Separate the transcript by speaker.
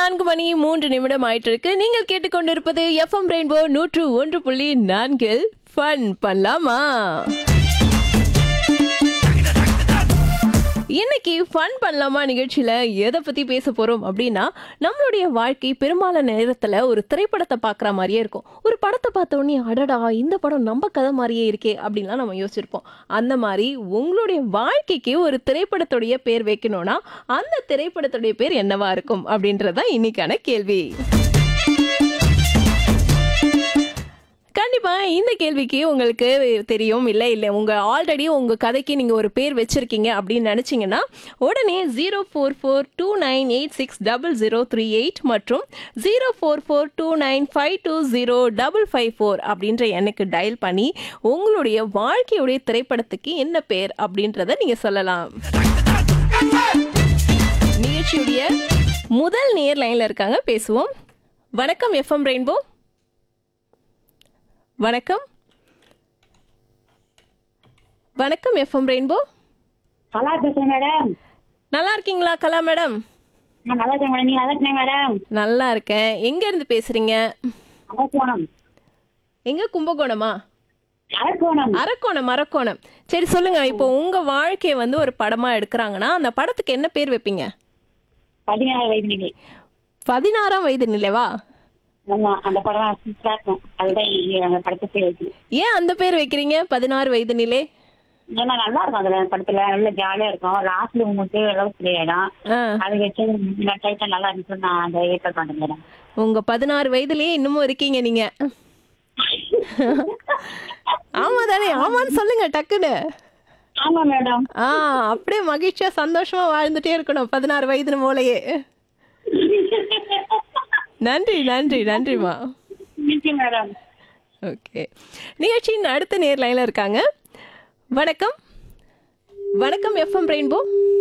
Speaker 1: நான்கு மணி மூன்று நிமிடம் ஆயிட்டு இருக்கு நீங்கள் கேட்டுக்கொண்டிருப்பது எஃப்எம் ரெயின்போ நூற்று ஒன்று புள்ளி நான்கில் ஃபன் பண்ணலாமா இன்னைக்கு ஃபன் பண்ணலாமா நிகழ்ச்சியில எதை பத்தி பேச போறோம் அப்படின்னா நம்மளுடைய வாழ்க்கை பெரும்பாலான நேரத்துல ஒரு திரைப்படத்தை பார்க்குற மாதிரியே இருக்கும் ஒரு படத்தை பார்த்த உடனே அடடா இந்த படம் நம்ம கதை மாதிரியே இருக்கே அப்படின்லாம் நம்ம யோசிச்சிருப்போம் அந்த மாதிரி உங்களுடைய வாழ்க்கைக்கு ஒரு திரைப்படத்துடைய பேர் வைக்கணும்னா அந்த திரைப்படத்துடைய பேர் என்னவா இருக்கும் அப்படின்றதான் இன்னைக்கான கேள்வி கண்டிப்பா இந்த கேள்விக்கு உங்களுக்கு தெரியும் இல்லை இல்லை உங்க ஆல்ரெடி உங்க கதைக்கு நீங்க ஒரு பேர் வச்சிருக்கீங்க அப்படின்னு நினைச்சீங்கன்னா உடனே zero four four two nine eight six double zero three eight மற்றும் zero four four two nine five two zero double five four அப்படின்ற எண்ணுக்கு டயல் பண்ணி உங்களுடைய வாழ்க்கையுடைய திரைப்படத்துக்கு என்ன பேர் அப்படின்றத நீங்க சொல்லலாம் நிகழ்ச்சியுடைய முதல் நேர் லைன்ல இருக்காங்க பேசுவோம் வணக்கம் எஃப்எம் ரெயின்போ வணக்கம் வணக்கம் எஃப்எம் ரெயின்போ
Speaker 2: நல்லா பேசுறேன் மேடம்
Speaker 1: நல்லா இருக்கீங்களா கலா மேடம்
Speaker 2: நான் நல்லா இருக்கேன் மேடம் நீங்க நல்லா இருக்கீங்க மேடம்
Speaker 1: நல்லா இருக்கேன் எங்க இருந்து பேசுறீங்க
Speaker 2: அரக்கோணம்
Speaker 1: எங்க கும்பகோணமா
Speaker 2: அரக்கோணம்
Speaker 1: அரக்கோணம் அரக்கோணம் சரி சொல்லுங்க இப்போ உங்க வாழ்க்கையை வந்து ஒரு படமா எடுக்கிறாங்கன்னா அந்த படத்துக்கு என்ன பேர் வைப்பீங்க
Speaker 2: பதினாறு வயது நிலை
Speaker 1: பதினாறாம் வயது நிலைவா
Speaker 2: ஆமா அந்த படம் சூப்பரா இருக்கும் அதுதான் இங்க அந்த படத்தை பேர் வைக்கணும்
Speaker 1: ஏன் அந்த பேர் வைக்கிறீங்க பதினாறு வயது நிலை
Speaker 2: ஏன்னா நல்லா இருக்கும் அதுல படத்துல நல்ல ஜாலியா இருக்கும் லாஸ்ட்ல உங்களுக்கு லவ் இடம்
Speaker 1: ஆ,
Speaker 2: அது வச்சு இந்த டைட்டில் நல்லா இருந்துச்சு நான் அந்த ஏற்பாடு பண்ணேன் மேடம்
Speaker 1: உங்க பதினாறு வயதுலயே இன்னமும் இருக்கீங்க நீங்க ஆமா தானே ஆமான்னு சொல்லுங்க டக்குன்னு
Speaker 2: ஆமா மேடம்
Speaker 1: ஆ அப்படியே மகிழ்ச்சியா சந்தோஷமா வாழ்ந்துட்டே இருக்கணும் பதினாறு வயது போலயே நன்றி நன்றி நன்றிமா
Speaker 2: மேடம்
Speaker 1: ஓகே நிகழ்ச்சியின் அடுத்த நேர் லைன்ல இருக்காங்க வணக்கம் வணக்கம் எஃப்எம் ரெயின்போ